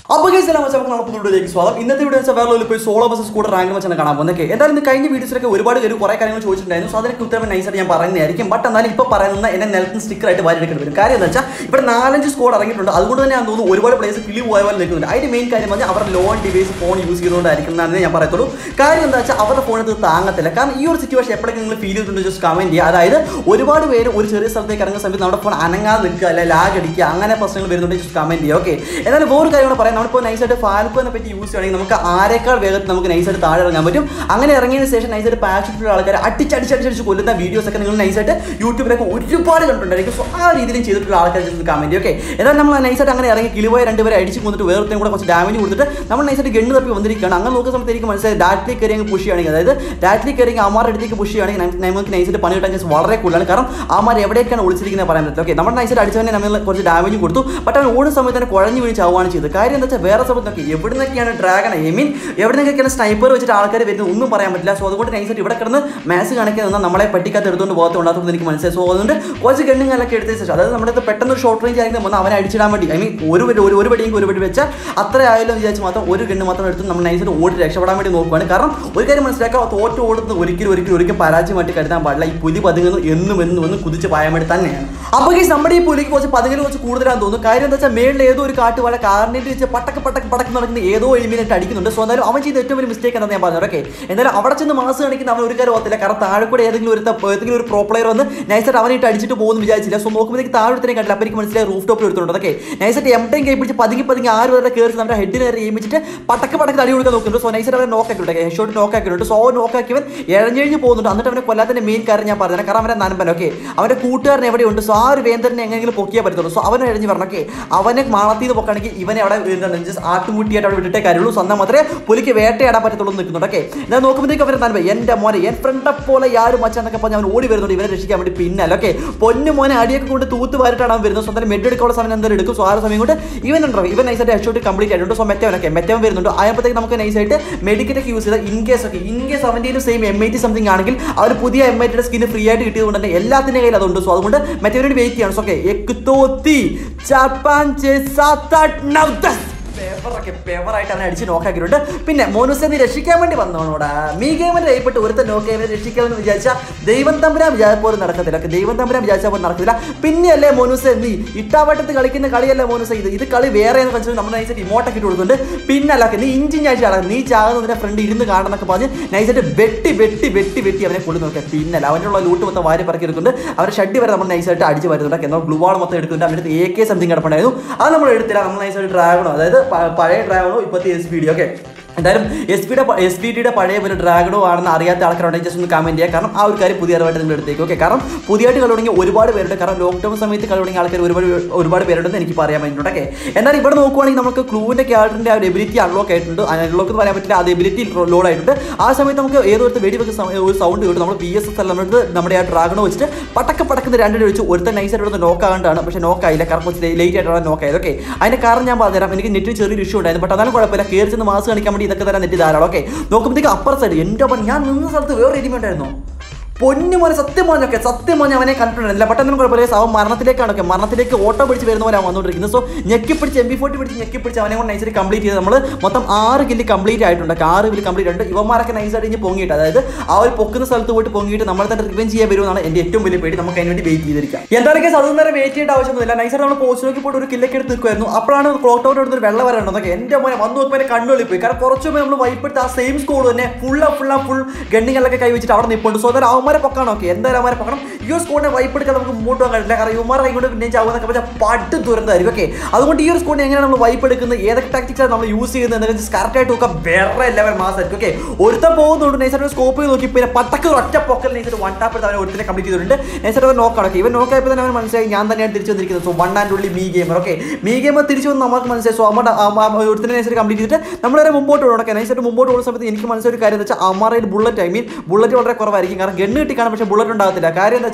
അപ്പോൾ guys, എല്ലാം വെച്ചാൽ നമുക്ക് പുതിയ വീഡിയോയിലേക്ക് സ്വാഗതം ഇന്നത്തെ വീഡിയോ വെച്ചാൽ വേറെ ഒരു പോയി സോളോ ബസ് സ്കൂട്ടർ റാങ്ക് വെച്ചാണ് കാണാൻ പോകുന്നത് Okay, എന്തായാലും ഇന്ന് കഴിഞ്ഞ വീഡിയോസിലൊക്കെ ഒരുപാട് പേര് കുറേ കാര്യങ്ങൾ ചോദിച്ചിട്ടുണ്ടായിരുന്നു സോ അതിനൊക്കെ ഉത്തരം നൈസായിട്ട് ഞാൻ പറയുന്നതായിരിക്കും ബട്ട് എന്നാലും ഇപ്പോൾ പറയുന്ന എന്നെ നിലത്തിന് സ്റ്റിക്കർ ആയിട്ട് വാരി എടുക്കേണ്ടി വരും കാര്യം എന്താ വെച്ചാൽ ഇവിടെ നാലഞ്ച് സ്കോഡ് ഇറങ്ങിയിട്ടുണ്ട് അതുകൊണ്ട് തന്നെ ഞാൻ തോന്നുന്നു ഒരുപാട് പ്ലേസ് കിളി പോയ പോലെ നിൽക്കുന്നുണ്ട് അതിന്റെ മെയിൻ കാര്യം പറഞ്ഞാൽ അവർ ലോൺ ഡിവൈസ് ഫോൺ യൂസ് ചെയ്തുകൊണ്ടായിരിക്കും എന്നാണ് ഞാൻ പറയത്തുള്ളൂ കാര്യം എന്താ വെച്ചാൽ അവരുടെ ഫോണിൽ ഇത് താങ്ങത്തില്ല കാരണം ഈ ഒരു സിറ്റുവേഷൻ എപ്പോഴൊക്കെ നിങ്ങൾ ഫീൽ ചെയ്തിട്ടുണ്ട് ജസ്റ്റ് കമന്റ് ചെയ്യുക അതായത് ഒരുപാട് പേര് ഒരു ചെറിയ സ്ഥലത്തേക്ക് ഇറങ്ങുന്ന സമയത്ത് നമ്മുടെ ഫോൺ അനങ്ങാതെ നിൽക്കുക അല്ലെ ലാഗ് അടിക്കുക അങ്ങനെ പ്രശ്നങ്ങൾ വരുന്നുണ്ട് ജസ്റ്റ് കമന്റ് ചെയ്യുക ഓക്കെ എന്നാലും വേറെ കാര്യം കൂടെ പറയാം നമ്മളിപ്പോൾ നൈസായിട്ട് ഫാൽക്കോനെ പറ്റി യൂസ് ചെയ്യുകയാണെങ്കിൽ നമുക്ക് ആരേക്കാൾ വേഗത്തിൽ നമുക്ക് നൈസായിട്ട് താഴെ ഇറങ്ങാൻ പറ്റും അങ്ങനെ ഇറങ്ങിയതിന് ശേഷം നൈസായിട്ട് പാച്ചിട്ടുള്ള ആൾക്കാരെ അടിച്ചടിച്ചടിച്ചടിച്ച് കൊല്ലുന്ന വീഡിയോസ് ഒക്കെ നിങ്ങൾ നൈസായിട്ട് യൂട്യൂബിലൊക്കെ ഒരുപാട് കണ്ടിട്ടുണ്ടായിരിക്കും സോ ആ രീതിയിലും ചെയ്തിട്ടുള്ള ആൾക്കാർ ജസ്റ്റ് കമന്റ് ഓക്കെ എന്നാൽ നമ്മൾ നൈസായിട്ട് അങ്ങനെ ഇറങ്ങി കിളിപോയ രണ്ടുപേരെ അടിച്ച് കൊന്നിട്ട് വേറെ കൂടെ കുറച്ച് ഡാമേജ് കൊടുത്തിട്ട് നമ്മൾ നൈസായിട്ട് ഗണ്ണ് തപ്പി വന്നിരിക്കുകയാണ് അങ്ങനെ നോക്കുന്ന സമയത്ത് എനിക്ക് മനസ്സിലായി ഡാറ്റിലേക്ക് കയറി അങ്ങ് പുഷ് ചെയ്യുകയാണെങ്കിൽ അതായത് ഡാറ്റിലേക്ക് കയറി അമാരുടെ അടുത്തേക്ക് പുഷ് ചെയ്യുകയാണെങ്കിൽ നം- നമുക്ക് നൈസായിട്ട് പണി കിട്ടാൻ ചാൻസ് വളരെ കൂടുതലാണ് കാരണം അമാർ എവിടെയൊക്കെയാണ് ഒളിച്ചിരിക്കുന്നത് പറയാൻ പറ്റില്ല ഓക്കെ നമ്മൾ നൈസായിട്ട് അടിച്ചവനെ നമ്മൾ കുറച്ച് ഡാമേജ് കൊടുത്തു ബട്ട് അവൻ ഓടുന്ന സമയത്ത് തന്നെ കുഴഞ്ഞു വീണ് ചാവുകയാണ് ചെയ്തത് കാര്യം എന്താ വെച്ചാൽ വേറെ സമയത്ത് നോക്കി എവിടെ നിന്നൊക്കെയാണ് ഡ്രാഗൺ ഐ മീൻ എവിടെ നിന്നൊക്കെയാണ് സ്നൈപ്പർ വെച്ചിട്ട് ആൾക്കാർ വരുന്നത് ഒന്നും പറയാൻ പറ്റില്ല സോ അതുകൊണ്ട് നൈസായിട്ട് ഇവിടെ കിടന്ന് മാച്ച് കാണിക്കാൻ നിന്നാൽ നമ്മളെ പട്ടിക്കകത്ത് എടുത്തുകൊണ്ട് പോകത്തുണ്ടാകുന്നത് എനിക്ക് മനസ്സിലായി സോ അതുകൊണ്ട് കുറച്ച് ഗണ്ണുകളൊക്കെ എടുത്തതിന് ശേഷം അതായത് നമ്മുടെ അടുത്ത് പെട്ടെന്ന് ഒരു ഷോർട്ട് റേഞ്ച് ആയിരിക്കും വന്ന് അവനെ അടിച്ചിടാൻ വേണ്ടി ഐ മീൻ ഒരു വെടി- ഒരു ഒരു വെടിയെങ്കിൽ ഒരു വെടി വെച്ചാൽ അത്ര ആയാലും എന്ന് വിചാരിച്ച് മാത്രം ഒരു ഗണ്ണ് മാത്രം എടുത്ത് നമ്മൾ നൈസായിട്ട് ഓടി രക്ഷപ്പെടാൻ വേണ്ടി നോക്കുകയാണ് കാരണം ഒരു കാര്യം മനസ്സിലാക്കുക തോറ്റ് ഓടുന്നത് ഒരിക്കലും ഒരിക്കലും ഒരിക്കലും പരാജയമായിട്ട് കരുതാൻ പാടില്ല ഈ പുലി പതുങ്ങുന്നു എന്നും എന്നും എന്നും കുതിച്ച് പായാൻ വേണ്ടി തന്നെയാണ് അപ്പോൾ ഈ നമ്മുടെ ഈ പുലിക്ക് കുറച്ച് പതുങ്ങൽ കുറച്ച് കൂടുതലാണെന്ന് തോന്നുന്നു കാര്യം എന്താ വെച്ചാൽ മേളിൽ ഏതോ ഒരു കാട്ടുവാഴ കാറിനേറ്റ് വെച്ച് പട്ടക്ക് പട്ടക്ക് പടക്ക് നടക്കുന്ന ഏതോ എലിമിനേറ്റ് അടിക്കുന്നുണ്ട് സോ എന്തായാലും അവൻ ചെയ്ത ഏറ്റവും വലിയ മിസ്റ്റേക്ക് എന്താണെന്ന് ഞാൻ പറഞ്ഞു ഓക്കെ എന്തായാലും അവിടെ ചെന്ന് മാസ് കാണിക്കുന്ന അവൻ ഒരു കാര്യം ഓർത്തില്ല കാരണം താഴെ കൂടെ ഏതെങ്കിലും ഒരു ത- ഏതെങ്കിലും ഒരു പ്രോ പ്ലെയർ വന്ന് നൈസായിട്ട് അവനായിട്ട് അടിച്ചിട്ട് പോകുന്നു വിചാരിച്ചില്ല സോ നോക്കുമ്പോഴത്തേക്ക് താഴെ ഒരുത്തനെ കണ്ടില്ല അപ്പോൾ എനിക്ക് മനസ്സിലായി റൂഫ് ടോപ്പിൽ എടുത്തുണ്ട് ഓക്കെ നൈസായിട്ട് എം ടൈം കൈ പിടിച്ച് പതുങ്ങി പതുങ്ങി ആറ് വരെ കയറി നമ്മുടെ ഹെഡിന് നേരെ ഏമിച്ചിട്ട് പട്ടക്ക് പടക്ക് തടി കൊടുക്കാൻ നോക്കുന്നുണ്ട് സോ നൈസായിട്ട് അവനെ നോക്ക് ആക്കിയിട്ടുണ്ട് ഹെഡ് ഷോട്ട് നോക്ക് ആക്കിയിട്ടുണ്ട് സോ നോക്ക് ആക്കിയവൻ എഴഞ്ഞെഴിഞ്ഞ് പോകുന്നുണ്ട് എന്നിട്ട് അവനെ കൊല്ലാത്തതിന്റെ മെയിൻ കാര്യം ഞാൻ പറഞ്ഞു കാരണം അവനെ നനമ്പൻ ഓക്കെ അവന്റെ കൂട്ടുകാരൻ എവിടെയുണ്ട് സോ ആ ഒരു വേന്ദ്രനെ എങ്ങനെയെങ്കിലും പൊക്കിയേ പറ്റത്തുള്ളൂ സോ അവനെ എഴഞ്ഞ് പറഞ്ഞു ഓക്കെ അവനെ മാളത്തിൽ നിന്ന് പൊക്കുകയാണെങ്കിൽ ഇവനെ അവിടെ എന്താണ് ജസ്റ്റ് ആട്ടുമുട്ടിയായിട്ട് അവിടെ വിട്ടിട്ടേ കാര്യമുള്ളൂ സ്വന്തം മാത്രമേ പുലിക്ക് വേട്ടയാടാൻ പറ്റത്തുള്ളൂ എന്ന് നിൽക്കുന്നുണ്ട് ഓക്കെ ഞാൻ നോക്കുമ്പോഴത്തേക്ക് അവരെ നനമ്പ എന്റെ മോനെ എൻ ഫ്രണ്ടെ പോലെ യാരും മച്ചാന്നൊക്കെ പറഞ്ഞ് അവൻ ഓടി വരുന്നുണ്ട് ഇവരെ രക്ഷിക്കാൻ വേണ്ടി പിന്നല്ല ഓക്കെ പൊന്നു മോനെ അടിയൊക്കെ കൊണ്ട് തൂത്ത് വാരിട്ടാണ് അവൻ വരുന്നത് സ്വന്തം മെഡ് എടുക്കാനുള്ള സമയം എന്തായാലും എടുക്കും സോ ആ ഒരു സമയം കൊണ്ട് ഇവൻ ഉണ്ടോ ഇവൻ നൈസായിട്ട് ഹെഡ് കംപ്ലീറ്റ് ആയിട്ടുണ്ട് സോ മെറ്റവനൊക്കെ മെറ്റവൻ വരുന്നുണ്ട് ആയപ്പോഴത്തേക്ക് നമുക്ക് നൈസായിട്ട് മെഡിക്കറ്റ് ഒക്കെ യൂസ് ചെയ്താൽ ഇൻ കേസ് ഒക്കെ ഇൻ കേസ് അവൻ്റെ same M I T something ആണെങ്കിൽ അവർ പുതിയ എം ഐ ടിയുടെ സ്കിന് ഫ്രീ ആയിട്ട് കിട്ടിയതുകൊണ്ട് തന്നെ എല്ലാത്തിൻ്റെ കയ്യിൽ അതുണ്ട് സോ അതുകൊണ്ട് മറ്റവരോട് വെയിറ്റ് ചെയ്യണം സോ ഓക്കെ എക്ക് തോത്തി ചാർ പാഞ്ച് സാത്ത് ആട്ട് നൗ ദസ് പേപ്പറൊക്കെ പേപ്പറായിട്ട് അവനെ അടിച്ച് നോക്കാക്കിയിട്ടുണ്ട് പിന്നെ മോനുസെ നീ രക്ഷിക്കാൻ വേണ്ടി വന്നോണോടാ മീ ഗെയിമിന്റെ കൈപ്പെട്ട് ഒരുത്തൻ നോക്കി അവനെ രക്ഷിക്കാമെന്ന് വിചാരിച്ചാൽ ദൈവം തമ്പുരാൻ വിചാരിച്ച പോലും നടക്കത്തില്ല ഒക്കെ ദൈവം തമ്പുരാൻ വിചാരിച്ചാൽ പോലും നടക്കത്തില്ല പിന്നെയല്ലേ മോനുസെ നീ ഇട്ടാവട്ടത്ത് കളിക്കുന്ന കളിയല്ലേ മോനുസെ ഇത് ഇത് കളി വേറെ എന്ന് വെച്ചാൽ നമ്മൾ നൈസായിട്ട് ഇമോട്ടൊക്കെ ഇട്ട് കൊടുക്കുന്നുണ്ട് പിന്നല്ല ഒക്കെ നീ ഇഞ്ചിഞ്ഞാഴ്ച നീ ചാകുന്നതിന്റെ ഫ്രണ്ട് ഇരുന്ന് കാണുന്നൊക്കെ പറഞ്ഞ് നൈസായിട്ട് വെട്ടി വെട്ടി വെട്ടി വെട്ടി അവനെ കൊണ്ടു നോക്കുക പിന്നല്ല അവനുള്ള ലൂട്ട് മൊത്തം വാരി പറക്കി എടുക്കുന്നുണ്ട് അവരുടെ ഷഡ്ഡി വരെ നമ്മൾ നൈസായിട്ട് അടിച്ച് വരുന്നുണ്ട് എന്നാൽ ഗ്ലൂ വാൾ മൊത്തം എടുക്കുന്നുണ്ട് അവരുടെ എ കെ സംതിങ് കിടപ്പുണ്ടായിരുന്നു അത് നമ്മൾ എടുത്തില്ല നമ്മൾ നൈസായിട്ട് ഡ്രാഗണോ അതായത് പ- പഴയ ഡ്രാഗണോ ഇപ്പോഴത്തെ എസ് പി ഡി ഓക്കെ എന്തായാലും എസ് പിയുടെ എസ് പി ഡിയുടെ പഴയ പോലെ ഡ്രാഗണോ ആണെന്ന് അറിയാത്ത ആൾക്കാരുണ്ടെങ്കിൽ ജസ്റ്റ് ഒന്ന് കമന്റ് ചെയ്യുക കാരണം ആ ഒരു കാര്യം പുതിയ അറിവായിട്ട് നിങ്ങൾ എടുത്തേക്ക് ഓക്കെ കാരണം പുതിയതായിട്ട് കളി തുടങ്ങിയ ഒരുപാട് പേരുണ്ട് കാരണം ലോക്ക്ഡൗൺ സമയത്ത് കളി തുടങ്ങിയ ആൾക്കാർ ഒരുപാട് ഒരുപാട് പേരുണ്ടെന്ന് എനിക്ക് പറയാൻ പറ്റുന്നുണ്ട് ഓക്കെ എന്നാൽ ഇവിടെ നോക്കുവാണെങ്കിൽ നമുക്ക് ക്ലൂവിൻ്റെ ക്യാരക്ടറിൻ്റെ ആ ഒരു എബിലിറ്റി അൺലോക്ക് ആയിട്ടുണ്ട് അൺലോക്ക് എന്ന് പറയാൻ പറ്റില്ല അത് എബിലിറ്റി ലോഡ് ആയിട്ടുണ്ട് ആ സമയത്ത് നമുക്ക് ഏതോ ഒരു വെടി വെക്കുന്ന സമയം ഒരു സൗണ്ട് കേട്ടു നമ്മൾ പി എസ് എസ് എല്ലാം എടുത്ത് നമ്മുടെ ആ ഡ്രാഗണോ വെച്ചിട്ട് പട്ടക്ക പടക്കുന്ന രണ്ടിനെ വെച്ച് ഒരുത്തൻ നൈസായിട്ട് ഇവിടെ നോക്ക് ആകണ്ടാണ് പക്ഷേ നോക്ക് ആയില്ല കാരണം കുറച്ച് ലേറ്റ് ആയിട്ടാണ് നോക്ക് ആയത് ഓക്കെ അതിന്റെ കാരണം ഞാൻ പറഞ്ഞുതരാം എനിക്ക് നെറ്റിൽ ചെറിയൊരു ഇഷ്യൂ ഉണ്ടായിരുന്നു ബട്ട് അതാലും കുഴപ്പമില്ല കയറി ചെന്ന് മാസ് കാണിക്കാൻ വേണ്ടി ഇതൊക്കെ തരാൻ നെറ്റ് ധാരാളം ഓക്കെ നോക്കുമ്പോഴത്തേക്ക് അപ്പർ സൈഡ് എൻ്റെ ഒപ്പം ഞാൻ നിന്ന സ്ഥലത്ത് വേറെ എരിമ ഉണ്ടായിരുന്നു പൊന്നു മോനെ സത്യം പറഞ്ഞൊക്കെ സത്യം പറഞ്ഞ അവനെ കണ്ടിട്ടുണ്ടല്ല പെട്ടെന്ന് കുഴപ്പമില്ല അവൻ മരണത്തിലേക്കാണ് ഒക്കെ മരണത്തിലേക്ക് ഓട്ടോ പിടിച്ച് വരുന്ന പോലെ അവൻ വന്നുകൊണ്ടിരിക്കുന്നത് സോ ഞെക്കി പിടിച്ച് എം ബി ഫോർട്ടി പിടിച്ച് ഞെക്കി പിടിച്ച് അവനെ കൊണ്ട് നൈസായിട്ട് കംപ്ലീറ്റ് ചെയ്ത് നമ്മൾ മൊത്തം ആറ് കില്ല് കംപ്ലീറ്റ് ആയിട്ടുണ്ട് ആറ് കില്ല് കംപ്ലീറ്റ് ഉണ്ട് ഇവന്മാരൊക്കെ നൈസായിട്ട് ഇനി പൊങ്ങിയിട്ട് അതായത് ആ ഒരു പൊക്കുന്ന സ്ഥലത്ത് പോയിട്ട് പൊങ്ങിയിട്ട് നമ്മൾ തന്നെ റിവെഞ്ച് ചെയ്യാൻ വരുമെന്നാണ് എൻ്റെ ഏറ്റവും വലിയ പേടി നമുക്ക് അതിന് വേണ്ടി വെയിറ്റ് ചെയ്തിരിക്കാം എന്തായാലും കേസ് അതൊന്നും നേരം വെയിറ്റ് ചെയ്യേണ്ട ആവശ്യമൊന്നുമില്ല നൈസായിട്ട് നമ്മൾ പോസ്റ്റ് നോക്കി പോയിട്ട് ഒരു കില്ലൊക്കെ എടുത്ത് നിൽക്കുമായിരുന്നു അപ്പോഴാണ് ക്ലോക്ക് ടവർ എടുത്ത് ഒരു വെള്ളം വരണം എന്നൊക്കെ എൻ്റെ മോനെ വന്ന് നോക്കുമ്പോൾ എൻ്റെ കണ്ണുകളിൽ പോയി കാരണം കുറച്ച് മുമ്പ് നമ്മൾ വൈപ്പെടുത്ത ആ സെയിം സ്കോഡ് തന്നെ ഫുള്ള ഫുള്ള ഫുൾ ഗണ്ണിങ്ങളൊക്കെ കൈവച്ചിട്ട് അവിടെ നിൽപ്പുണ്ട് സോ അതായത് അവന്മാരെ പൊക്കണം ഓക്കെ എന്തായാലും അവന്മാരെ പൊക്കണം ഈ ഒരു സ്കോഡിനെ വൈപ്പെടുക്കാൻ നമുക്ക് മുമ്പോട്ട് പോകാൻ കഴിയില്ല കാരണം ഇവന്മാരെ കൈകൊണ്ട് പിന്നെ ചാവുന്നൊക്കെ പറഞ്ഞാൽ പട്ട് ദുരന്തമായിരിക്കും ഓക്കെ അതുകൊണ്ട് ഈ ഒരു സ്കോഡിനെ എങ്ങനെയാണ് നമ്മൾ വൈപ്പെടുക്കുന്നത് ഏതൊക്കെ ടാക്ടിക്സ് ആണ് നമ്മൾ യൂസ് ചെയ്യുന്നത് എന്നൊക്കെ കറക്റ്റായിട്ട് നോക്കാം വേറെ ലെവൽ മാസ് ആയിരിക്കും ഓക്കെ ഒരുത്തം പോകുന്നുണ്ട് നൈസായിട്ട് സ്കോപ്പ് നോക്കി പിന്നെ പട്ടക്ക് ഒരു ഒറ്റ പൊക്കൽ നൈസായിട്ട് വൺ ടാപ്പ് എടുത്ത് അവനെ ഒരുത്തിനെ കംപ്ലീറ്റ് ചെയ്തിട്ടുണ്ട് നൈസായിട്ട് അവൻ നോക്കണം ഓക്കെ ഇവൻ നോക്കായപ്പോൾ തന്നെ അവൻ മനസ്സിലായി ഞാൻ തന്നെയാണ് തിരിച്ചു വന്നിരിക്കുന്നത് so one and only me gamer okay me gamer തിരിച്ചു വന്ന് നമുക്ക് മനസ്സിലായി സോ അമ്മ ഒരുത്തിനെ നൈസായിട്ട് കംപ്ലീറ്റ് ചെയ്തിട്ട് നമ്മൾ വരെ മുമ്പോട്ട് പോകണം ഓക്കെ നൈസായിട്ട് മുമ്പോട്ട് പോകുന്ന സമയത്ത് എനിക്ക് മനസ്സിലായ ഒരു കാര്യം എന്ന് വെച്ചാൽ അമ്മറയിൽ ബുള്ളറ്റ് ഐ മീൻ ബുള്ളറ്റ് വളരെ കുറവായിരിക്കും കാരണം ഗണ്ണ് കിട്ടി കാണാം പക്ഷേ ബുള്ളറ്റ് ഉണ്ടാകത്തില്ല കാര്യം എന്താ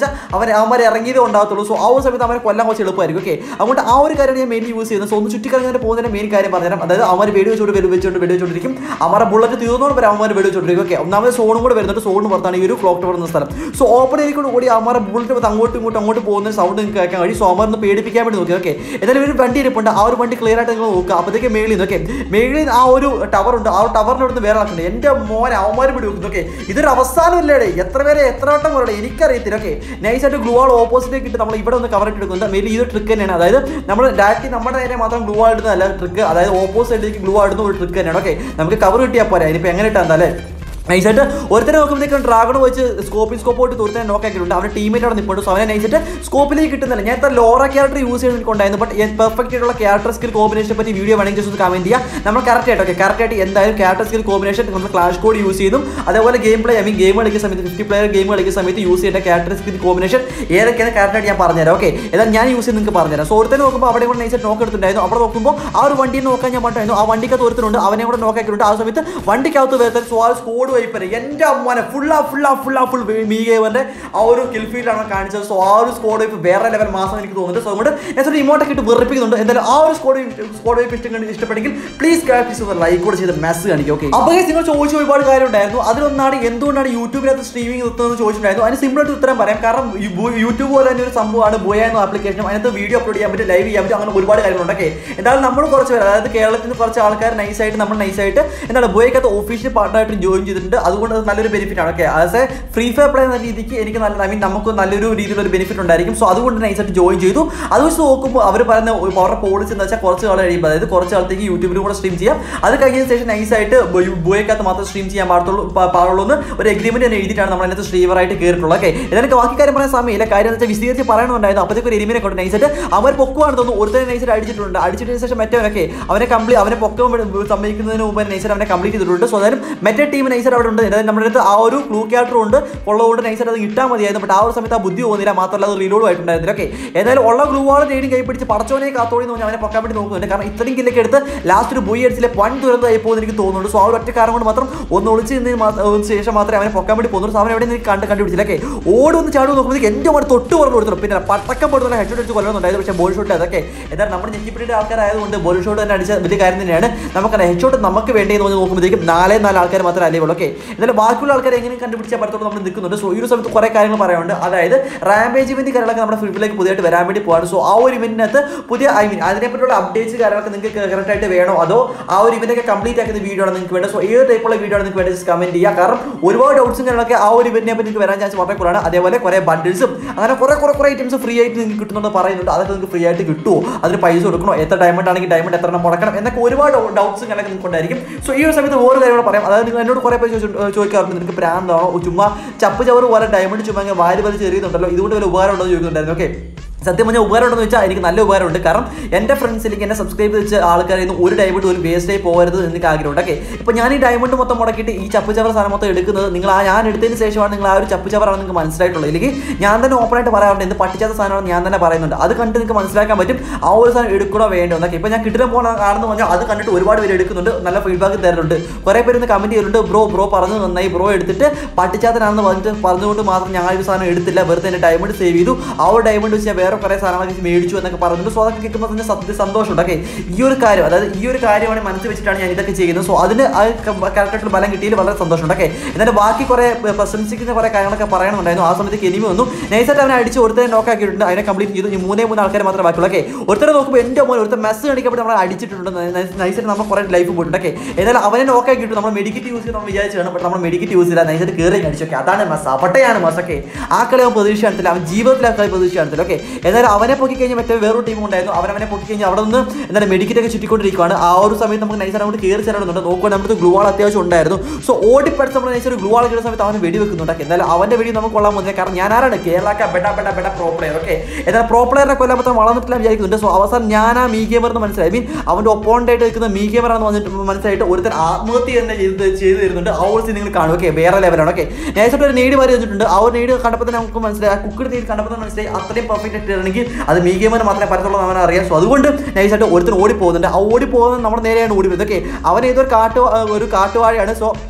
വെച്ചാൽ അവൻ അവന്മാരെ ഇറങ്ങിയതേ ഉണ്ടാകത്തുള്ളൂ സോ ആ ഒരു സമയത്ത് അവനെ കൊല്ലാൻ കുറച്ച് എളുപ്പമായിരിക്കും ഓക്കെ അതുകൊണ്ട് ആ ഒരു കാര്യമാണ് ഞാൻ മെയിൻ യൂസ് ചെയ്യുന്നത് സോ ഒന്ന് ചുറ്റിക്കറങ്ങാൻ പോകുന്നതിന്റെ മെയിൻ കാര്യം പറഞ്ഞുതരാം അതായത് അവന്മാർ വെടി വെച്ചോണ്ട് വെടി വെച്ചോണ്ട് വെടി വെച്ചോണ്ടിരിക്കും അവരുടെ ബുള്ളറ്റ് തീർന്നോണ്ട് വരെ അവന്മാർ വെടി വെച്ചോണ്ടിരിക്കും ഓക്കെ ഒന്നാമത് സോണും കൂടെ വരുന്നുണ്ട് സോണിന് പുറത്താണ് ഈ ഒരു ക്ലോക്ക് ടവർ എന്ന സ്ഥലം സോ ഓപ്പൺ ഏരിയക്കൂടെ ഓടി അവന്മാരെ ബുള്ളറ്റ് വന്ന് അങ്ങോട്ടും ഇങ്ങോട്ടും അങ്ങോട്ട് പോകുന്ന സൗണ്ട് നിങ്ങൾക്ക് കേൾക്കാൻ കഴിയും സോ അവന്മാരൊന്ന് പേടിപ്പിക്കാൻ വേണ്ടി നോക്കി ഓക്കെ എന്തായാലും ഒരു വണ്ടി ഇരിപ്പുണ്ട് ആ ഒരു വണ്ടി ക്ലിയർ ആയിട്ട് നിങ്ങൾ നോക്കുക അപ്പോഴത്തേക്ക് മേളിൽ നിന്ന് ഓക്കെ മേളിൽ ആ ഒരു ടവർ ഉണ്ട് ആ ഒരു ടവറിൻ്റെ അടുത്ത് വേറെ ആൾക്കുണ്ട് എൻ്റെ മോനെ അവന്മാർ പിടി വെക്കുന്നു ഓക്കെ ഇതൊരു അവസാനമല്ലേ എത്ര പേരെ എത്ര വട്ടം പറയട്ടെ എനിക്കറിയത്തില്ല ഓക്കെ നൈസായിട്ട് ഗ്ലൂ ആൾ ഓപ്പോസിറ്റേക്ക് ഇട്ട് നമ്മൾ ഇവിടെ ഒന്ന് കവർ ഇട്ട് എടുക്കുന്നത് മേലിൽ ഇത് ട്രിക്ക് തന്നെയാണ് അതായത് നമ്മൾ ഡയറക്റ്റ് നമ്മുടെ നേരെ മാത്രം ഗ്ലൂ ആൾ ഇടുന്നതല്ല ട്രിക്ക് അതായത് ഓപ്പോസിറ്റിലേക്ക് ഗ്ലൂ ആൾ ഇടുന്ന ഒരു ട്രിക്ക് തന്നെയാണ് ഓക്കെ നമുക്ക് കവർ കിട്ടിയാൽ പോരാ ഇനിയിപ്പോൾ എങ്ങനെ ഇട്ടാൽ അല്ലേ നൈസായിട്ട് ഒരുത്തരെ നോക്കുമ്പോഴത്തേക്കും ഡ്രാഗൺ വെച്ച് സ്കോപ്പിൽ സ്കോപ്പ് പോയിട്ട് ഒരുത്തനെ നോക്ക് ആക്കിയിട്ടുണ്ട് അവരുടെ ടീമേറ്റ് അവിടെ നിൽപ്പുണ്ട് സോ അവനെ നൈസായിട്ട് സ്കോപ്പിലേക്ക് കിട്ടുന്നില്ല ഞാൻ ഇത്ര ലോറ ക്യാരക്ടർ യൂസ് ചെയ്തിട്ടുണ്ടായിരുന്നു ബട്ട് പെർഫെക്റ്റ് ആയിട്ടുള്ള ക്യാരക്ടർ സ്കിൽ കോമ്പിനേഷനെ പറ്റി വീഡിയോ വേണമെങ്കിൽ ജസ്റ്റ് കമന്റ് ചെയ്യുക നമ്മൾ കറക്റ്റ് ആയിട്ട് ഓക്കെ കറക്റ്റ് ആയിട്ട് എന്തായാലും ക്യാരക്ടർ സ്കിൽ കോമ്പിനേഷൻ നമ്മൾ ക്ലാഷ് കോഡ് യൂസ് ചെയ്തും അതേപോലെ game play I mean game കളിക്കുന്ന സമയത്ത് ഫിഫ്റ്റി പ്ലെയർ ഗെയിം കളിക്കുന്ന സമയത്ത് യൂസ് ചെയ്യേണ്ട ക്യാരക്ടർ സ്കിൽ കോമ്പിനേഷൻ ഏതൊക്കെയാണ് കറക്റ്റ് ആയിട്ട് ഞാൻ പറഞ്ഞുതരാം ഓക്കെ ഏതാ ഞാൻ യൂസ് ചെയ്ത് നിങ്ങൾക്ക് പറഞ്ഞുതരാം സോ ഒരുത്തനെ നോക്കുമ്പോൾ അവിടെ കൂടെ നൈസായിട്ട് നോക്ക് എടുത്തിട്ടുണ്ടായിരുന്നു അവിടെ നോക്കുമ്പോൾ ആ ഒരു വണ്ടിയിൽ നോക്കാൻ ഞാൻ പറഞ്ഞിരുന്നു ആ വണ്ടിക്കകത്ത് ഒരുത്തനുണ്ട് അവനെ കൂടെ നോക്കാക്കിയിട്ടുണ്ട് ആ സമയത്ത് വണ്ടിക്കകത്ത് വരുത്താൻ സോ ആ സ്കോഡ് വൈപ്പർ എൻ്റെ അമ്മനെ ഫുള്ളാ ഫുള്ളാ ഫുള്ളാ ഫുൾ മീഗേവന്റെ ആ ഒരു കിൽ ഫീൽഡാണ് കാണിച്ചത് സോ ആ ഒരു സ്കോഡ് വൈപ്പ് വേറെ ലെവൽ മാസം എനിക്ക് തോന്നുന്നുണ്ട് സോ അതുകൊണ്ട് ഞാൻ ഒരു ഇമോട്ടൊക്കെ ഇട്ട് വെറുപ്പിക്കുന്നുണ്ട് എന്തായാലും ആ ഒരു സ്കോഡ് സ്കോഡ് വൈപ്പ് ഇഷ്ടം ഇഷ്ടപ്പെട്ടെങ്കിൽ പ്ലീസ് പ്ലീസ് ഒന്ന് ലൈക്ക് കൂടെ ചെയ്ത് മെസ്സ് കാണിക്കും ഓക്കെ അപ്പോൾ നിങ്ങൾ ചോദിച്ച ഒരുപാട് കാര്യം ഉണ്ടായിരുന്നു അതിലൊന്നാണ് എന്തുകൊണ്ടാണ് യൂട്യൂബിനകത്ത് സ്ട്രീമിംഗ് നിർത്തുന്നത് ചോദിച്ചിട്ടുണ്ടായിരുന്നു അതിന് സിമ്പിൾ ആയിട്ട് ഉത്തരം പറയാം കാരണം ഈ ബു- യൂട്യൂബ് പോലെ തന്നെ ഒരു സംഭവമാണ് ബോയ എന്ന ആപ്ലിക്കേഷനും അതിനകത്ത് വീഡിയോ അപ്ലോഡ് ചെയ്യാൻ പറ്റും ലൈവ് ചെയ്യാൻ പറ്റും അങ്ങനെ ഒരുപാട് കാര്യങ്ങളുണ്ട് ഓക്കെ എന്തായാലും നമ്മൾ കുറച്ച് പേര് അതായത് കേരളത്തിൽ നിന്ന് കുറച്ച് ആൾക്കാർ നൈസായിട്ട് നമ്മൾ നൈസായിട്ട് എന്താണ് ബോയ്ക്കകത്ത് ഒഫീഷ്യൽ പാർട്ടായിട്ട് ജോയിൻ ചെയ്തിട്ടുണ്ട് അതുകൊണ്ട് അത് നല്ലൊരു ബെനിഫിറ്റ് ആണ് okay as a free fire play എന്ന രീതിക്ക് എനിക്ക് നല്ല ഐ മീൻ നമുക്ക് നല്ലൊരു രീതിയിലുള്ള ഒരു ബെനിഫിറ്റ് ഉണ്ടായിരിക്കും സോ അതുകൊണ്ട് നൈസായിട്ട് ജോയിൻ ചെയ്തു അത് വെച്ച് നോക്കുമ്പോൾ അവർ പറയുന്ന ഒരു അവരുടെ പോളിസി എന്ന് വെച്ചാൽ കുറച്ച് കാലം കഴിയുമ്പോൾ അതായത് കുറച്ച് കാലത്തേക്ക് യൂട്യൂബിലും കൂടെ സ്ട്രീം ചെയ്യാം അത് കഴിഞ്ഞതിന് ശേഷം നൈസായിട്ട് ബോയ്ക്കകത്ത് മാത്രം സ്ട്രീം ചെയ്യാൻ പാടത്തുള്ളൂ പാ- പാടുള്ളൂ എന്ന് ഒരു എഗ്രിമെന്റ് തന്നെ എഴുതിയിട്ടാണ് നമ്മൾ അതിനകത്ത് സ്ട്രീമറായിട്ട് കയറിയിട്ടുള്ളത് ഓക്കെ എനിക്ക് ബാക്കി കാര്യം പറയാൻ സമയമില്ല കാര്യം എന്ന് വെച്ചാൽ വിശദീകരിച്ച് പറയണമെന്നുണ്ടായിരുന്നു അപ്പോഴത്തേക്ക് ഒരു എലിമിനെ കൊണ്ട് നൈസായിട്ട് അവർ പൊക്കുവാണ് തോന്നുന്നു ഒരുത്തനെ നൈസായിട്ട് അടിച്ചിട്ടുണ്ട് അടിച്ചിട്ടതിന് ശേഷം മറ്റവനൊക്കെ അവനെ കംപ്ലീറ്റ് അവനെ പൊക്കം സമ്മതിക്കുന്നതിന് മുമ്പ് നൈസായിട്ട് അവനെ കംപ്ലീറ്റ് ചെയ്തിട്ടുണ്ട് സോ അതായത് മറ്റേ ടീം നൈസായിട്ട് അവിടെ ഉണ്ട് അതായത് നമ്മുടെ അടുത്ത് ആ ഒരു ക്ലൂ ക്യാരക്ടർ ഉണ്ട് ഉള്ളതുകൊണ്ട് നൈസായിട്ട് അത് കിട്ടാൻ മതിയായിരുന്നു ബട്ട് ആ ഒരു സമയത്ത് ആ ബുദ്ധി തോന്നിയില്ല മാത്രമല്ല അത് റീലോഡ് ആയിട്ടുണ്ടായിരുന്നില്ല ഓക്കെ ഏതായാലും ഉള്ള ഗ്ലൂ വാൾ തേടി കൈ പിടിച്ച് പടച്ചോനെ കാത്തോടി എന്ന് പറഞ്ഞാൽ അവനെ പൊക്കാൻ വേണ്ടി നോക്കുന്നുണ്ട് കാരണം ഇത്രയും കില്ലൊക്കെ എടുത്ത് ലാസ്റ്റ് ഒരു ബുയി അടിച്ചിലെ വൺ ദുരന്തമായി പോകുന്ന എനിക്ക് തോന്നുന്നുണ്ട് സോ ആ ഒരു ഒറ്റ കാരണം കൊണ്ട് മാത്രം ഒന്ന് ഒളിച്ച് നിന്ന് മാ- ഏഹ് ശേഷം മാത്രമേ അവനെ പൊക്കാൻ വേണ്ടി പോകുന്നുള്ളൂ സോ അവൻ എവിടെ നിന്ന് കണ്ട് കണ്ടുപിടിച്ചില്ല ഓക്കെ ഓടി ഒന്ന് ചാടും നോക്കുമ്പോഴത്തേക്ക് എൻ്റെ മോനെ തൊട്ട് പറഞ്ഞു കൊടുത്തു പിന്നെ പട്ടക്കം പോടുന്ന ഹെഡ് അടിച്ച് കൊല്ലണമെന്നുണ്ടായിരുന്നു പക്ഷേ ബോൾ ഷോട്ട് അതൊക്കെ എന്തായാലും നമ്മുടെ ഞെക്കിപ്പിടിയുടെ ആൾക്കാരായതുകൊണ്ട് ബോൾ ഷോട്ട് തന്നെ അടിച്ച വലിയ കാര്യം തന്നെയാണ് നമുക്ക് ഹെഡ് ഷോട്ട് നമുക്ക് വേണ്ടി എന്ന് പറഞ്ഞ് നോക്കുമ്പോഴത്തേക്കും നാലേ നാല് ആൾക്കാർ മാത്രമേ അറിയുള്ളൂ ഓക്കെ എന്നാലും ബാക്കിയുള്ള ആൾക്കാർ എങ്ങനെ കണ്ടുപിടിച്ചാൽ പറ്റത്തുള്ളൂ നമ്മൾ നിൽക്കുന്നുണ്ട് സോ ഈ ഒരു സമയത്ത് കുറേ കാര്യങ്ങൾ പറയാനുണ്ട് അതായത് റാമ്പേജ് ഇവന്റ് കാര്യങ്ങളൊക്കെ നമ്മുടെ ഫ്രീഫിലേക്ക് പുതിയതായിട്ട് വരാൻ വേണ്ടി പോവാണ് സോ ആ ഒരു ഇവന്റിനകത്ത് പുതിയ ഐ മീൻ അതിനെപ്പറ്റിയുള്ള അപ്ഡേറ്റ്സ് കാര്യങ്ങളൊക്കെ നിങ്ങൾക്ക് കറക്റ്റ് ആയിട്ട് വേണോ അതോ ആ ഒരു ഇവന്റൊക്കെ കംപ്ലീറ്റ് ആക്കുന്ന വീഡിയോ ആണ് നിങ്ങൾക്ക് വേണ്ടത് സോ ഏത് ടൈപ്പുള്ള വീഡിയോ ആണ് നിങ്ങൾക്ക് വേണ്ടത് കമന്റ് ചെയ്യുക കാരണം ഒരുപാട് ഡൗട്ട്സും കാര്യങ്ങളൊക്കെ ആ ഒരു ഇവന്റിനെ പറ്റി നിങ്ങൾക്ക് വരാൻ ചാൻസ് വളരെ കുറവാണ് അതേപോലെ കുറേ ബണ്ടിൽസും അങ്ങനെ കുറേ കുറേ കുറേ ഐറ്റംസ് ഫ്രീ ആയിട്ട് നിങ്ങൾക്ക് കിട്ടുന്നുണ്ട് പറയുന്നുണ്ട് അതൊക്കെ നിങ്ങൾക്ക് ഫ്രീ ആയിട്ട് കിട്ടുമോ അതിന് പൈസ കൊടുക്കണോ എത്ര ഡയമണ്ട് ആണെങ്കിൽ ഡയമണ്ട് എത്ര എണ്ണം മുടക്കണം എന്നൊക്കെ ഒരുപാട് ഡൗട്ട്സും കാര്യങ്ങളൊക്കെ നിങ്ങൾക്ക് ഉണ്ടായിരിക്കും സോ ഈ ഒരു സമയത്ത് ഓരോ കാര്യങ്ങൾ പറയാം അതായത് നിങ്ങൾ എന്നോട് കുറേ പേര് ചോദിച്ചു- ചോദിക്കാറുണ്ട് നിനക്ക് പ്രാന്താണോ ചുമ്മാ ചപ്പ് ചവറ് പോലെ ഡയമണ്ട് ചുമ്മാ ഇങ്ങനെ വാരി വലിച്ച് എറിയുന്നുണ്ടല്ലോ ഇതുകൊണ്ട് വല്ല ഉപകാരം ഉണ്ടോ എന്ന് ചോദിക്കുന്നുണ്ടായിരുന്നു ഓക്കെ സത്യം പറഞ്ഞാൽ ഉപകാരം ഉണ്ടെന്ന് വെച്ചാൽ എനിക്ക് നല്ല ഉപകാരമുണ്ട് കാരണം എൻ്റെ ഫ്രണ്ട്സിലേക്ക് എന്നെ സബ്സ്ക്രൈബ് വെച്ച ആൾക്കാരിൽ നിന്ന് ഒരു ഡയമണ്ട് ഒരു വേസ്റ്റ് ആയി പോകരുത് എന്ന് എനിക്ക് ആഗ്രഹമുണ്ട് ഓക്കെ ഇപ്പോൾ ഞാൻ ഈ ഡയമണ്ട് മൊത്തം മുടക്കിയിട്ട് ഈ ചപ്പ് ചവർ സാധനം മൊത്തം എടുക്കുന്നത് നിങ്ങൾ ആ ഞാൻ എടുത്തതിന് ശേഷമാണ് നിങ്ങൾ ആ ഒരു ചപ്പ് ചവറാണ് നിങ്ങൾക്ക് മനസ്സിലായിട്ടുള്ളത് ഇല്ലെങ്കിൽ ഞാൻ തന്നെ ഓപ്പണായിട്ട് പറയാറുണ്ട് എന്ത് പട്ടിച്ചാത്ത സാധനമാണ് ഞാൻ തന്നെ പറയുന്നുണ്ട് അത് കണ്ട് നിങ്ങൾക്ക് മനസ്സിലാക്കാൻ പറ്റും ആ ഒരു സാധനം എടുക്കണോ വേണ്ടോ എന്നൊക്കെ ഇപ്പോൾ ഞാൻ കിട്ടുന്ന പോകണ കാണുന്ന പറഞ്ഞാൽ അത് കണ്ടിട്ട് ഒരുപാട് പേര് എടുക്കുന്നുണ്ട് നല്ല ഫീഡ്ബാക്ക് തരുന്നുണ്ട് കുറേ പേര് ഇന്ന് കമൻറ്റ് ചെയ്യുന്നുണ്ട് ബ്രോ ബ്രോ പറഞ്ഞു നന്നായി ബ്രോ എടുത്തിട്ട് പട്ടിച്ചാത്തനാണെന്ന് പറഞ്ഞിട്ട് പറഞ്ഞുകൊണ്ട് മാത്രം ഞാൻ ഒരു സാധനം എടുത്തില്ല വെറുതെ എൻ്റെ ഡയമണ്ട് സേവ് ചെയ്തു ആ ഒരു ഡയമണ്ട് വെച്ച് ഞാൻ വേറെ കുറേ സാധനങ്ങളൊക്കെ മേടിച്ചു എന്നൊക്കെ പറയുന്നുണ്ട് സോ അതൊക്കെ കേൾക്കുമ്പോൾ തന്നെ സത്യ സന്തോഷമുണ്ട് ഓക്കെ ഈ ഒരു കാര്യം അതായത് ഈ ഒരു കാര്യമാണ് മനസ്സിൽ വെച്ചിട്ടാണ് ഞാൻ ഇതൊക്കെ ചെയ്യുന്നത് സോ അതിന് ആ കറക്റ്റായിട്ടുള്ള ബലം കിട്ടിയതിൽ വളരെ സന്തോഷമുണ്ട് ഓക്കെ എന്നാലും ബാക്കി കുറേ പ്രശംസിക്കുന്ന കുറേ കാര്യങ്ങളൊക്കെ പറയണമെന്നുണ്ടായിരുന്നു ആ സമയത്ത് എനിമി വന്നു നൈസായിട്ട് അവനെ അടിച്ച് ഒരുത്തരെ നോക്കാക്കിയിട്ടുണ്ട് അതിനെ കംപ്ലീറ്റ് ചെയ്തു ഈ മൂന്നേ മൂന്ന് ആൾക്കാർ മാത്രമേ ബാക്കിയുള്ളൂ ഓക്കെ ഒരുത്തരെ നോക്കുമ്പോൾ എൻ്റെ മോൻ ഒരുത്തർ മെസ്സ് കാണിക്കപ്പെട്ട് നമ്മൾ അടിച്ചിട്ടുണ്ട് നൈസായിട്ട് നമ്മൾ കുറേ ലൈഫ് പോയിട്ടുണ്ട് ഓക്കെ ഏതായാലും അവനെ നോക്കാക്കിയിട്ട് നമ്മൾ മെഡിക്കറ്റ് യൂസ് ചെയ്ത് നമ്മൾ വിചാരിച്ചാണ് ബട്ട് നമ്മൾ മെഡിക്കറ്റ് യൂസ് ചെയ്താൽ നൈസായിട്ട് കയറി അടിച്ചു ഓക്കെ അതാണ് മസ് അവിടെയാണ് മസ് ഓക്കെ ആ കളി അവൻ പ്രതീക്ഷ കാണത്തില്ല അവൻ ജീവിതത്തിൽ ആ കളി പ്രതീക്ഷ കാണത്തില്ല ഓക്കെ ഏതായാലും അവനെ പൊക്കി കഴിഞ്ഞാൽ മറ്റേ വേറൊരു ടീം ഉണ്ടായിരുന്നു അവൻ അവനെ പൊക്കി കഴിഞ്ഞാൽ അവിടെ നിന്ന് എന്താണ് മെഡിക്കറ്റ് ഒക്കെ ചുറ്റിക്കൊണ്ടിരിക്കുകയാണ് ആ ഒരു സമയത്ത് നമുക്ക് നൈസായിട്ട് അങ്ങോട്ട് കയറി ചെല്ലുന്നുണ്ട് നോക്കുവാൻ നമ്മുടെ ഗ്ലൂ ആൾ അത്യാവശ്യം ഉണ്ടായിരുന്നു സോ ഓടിപ്പടുത്ത് നമ്മൾ നൈസ് ഒരു ഗ്ലൂ ആൾ കിട്ടുന്ന സമയത്ത് അവന് വെടി വെക്കുന്നുണ്ട് ഓക്കെ എന്തായാലും അവന്റെ വെടി നമുക്ക് കൊള്ളാൻ പോകുന്നില്ല കാരണം ഞാൻ ആരാണ് കേരളക്ക ബെഡ ബെഡ ബെഡ പ്രോ പ്ലെയർ ഓക്കെ എന്നാൽ പ്രോ പ്ലെയറിനെ കൊല്ലാൻ മൊത്തം വളർന്നിട്ടില്ല വിചാരിക്കുന്നുണ്ട് സോ അവസാനം ഞാൻ ആ മീ ഗെയിമർ എന്ന് മനസ്സിലായി മീൻ അവന്റെ ഒപ്പോണന്റ് ആയിട്ട് നിൽക്കുന്ന മീ ഗെയിമർ ആണെന്ന് വന്നിട്ട് മനസ്സിലായിട്ട് ഒരുത്തൻ ആത്മഹത്യ തന്നെ ചെയ്ത് ചെയ്ത് തരുന്നുണ്ട് ആ ഒരു scene നിങ്ങൾ കാണും ഓക്കെ വേറെ ലെവലാണ് ഓക്കെ നൈസായിട്ട് ഒരു നേടി മാറി വെച്ചിട്ടുണ്ട് ആ ഒരു നേടി കണ്ടപ്പോൾ തന്നെ നമുക്ക് മനസ്സിലായി ആ കുക്കർ നേടി കണ്ടപ്പോൾ തന്നെ മനസ്സിലായി അത്രയും പെർഫെക്റ്റ് ആയിട്ട് ഇറങ്ങി അത് മീ ഗെയിമർ മാത്രമേ പരത്തുള്ളൂ അവൻ അറിയാം സോ അതുകൊണ്ട് നൈസായിട്ട് ഒരുത്തൻ ഓടി പോകുന്നുണ്ട് ആ ഓടി പോകുന്നത് നമ്മുടെ നേരെയാണ് ഓടി വരുന്നത് ഓക്കെ അവൻ ഏതൊരു കാട്ടു ഒരു കാട്ടുവാഴയാണ് സോ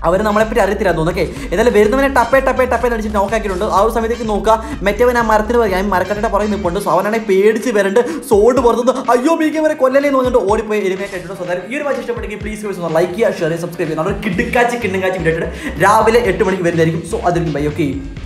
അവർ നമ്മളെ പറ്റി അറിയത്തില്ല തോന്നുന്നു ഓക്കെ എന്നാലും വരുന്നവനെ ടപ്പേ ടപ്പേ ടപ്പേ എന്ന് അടിച്ച് നോക്കാക്കിയിട്ടുണ്ട് ആ ഒരു സമയത്തേക്ക് നോക്കുക മറ്റവൻ ആ മരത്തിന് പറയാം മരക്കട്ടയുടെ പുറകെ നിൽപ്പുണ്ട് സോ അവനാണെങ്കിൽ പേടിച്ച് വരണ്ട് സോഡ് പുറത്തുനിന്ന് അയ്യോ മീക്കെ വരെ കൊല്ലലേ എന്ന് പറഞ്ഞിട്ട് ഓടിപ്പോയി എലിമിനേറ്റ് ആയിട്ടുണ്ട് സോ എന്തായാലും ഈ ഒരു മാച്ച് ഇഷ്ടപ്പെട്ടെങ്കിൽ പ്ലീസ് ലൈക്ക് ചെയ്യുക ഷെയർ ചെയ്യുക സബ്സ്ക്രൈബ് ചെയ്യുക നമ്മുടെ കിടുക്കാച്ചി കിണ്ണുകാച്ചി വീഡിയോ രാവിലെ എട്ട് മണിക്ക് വരുന്നതായിരിക്കും സോ അതിരിക്കും ബൈ ഓക്കെ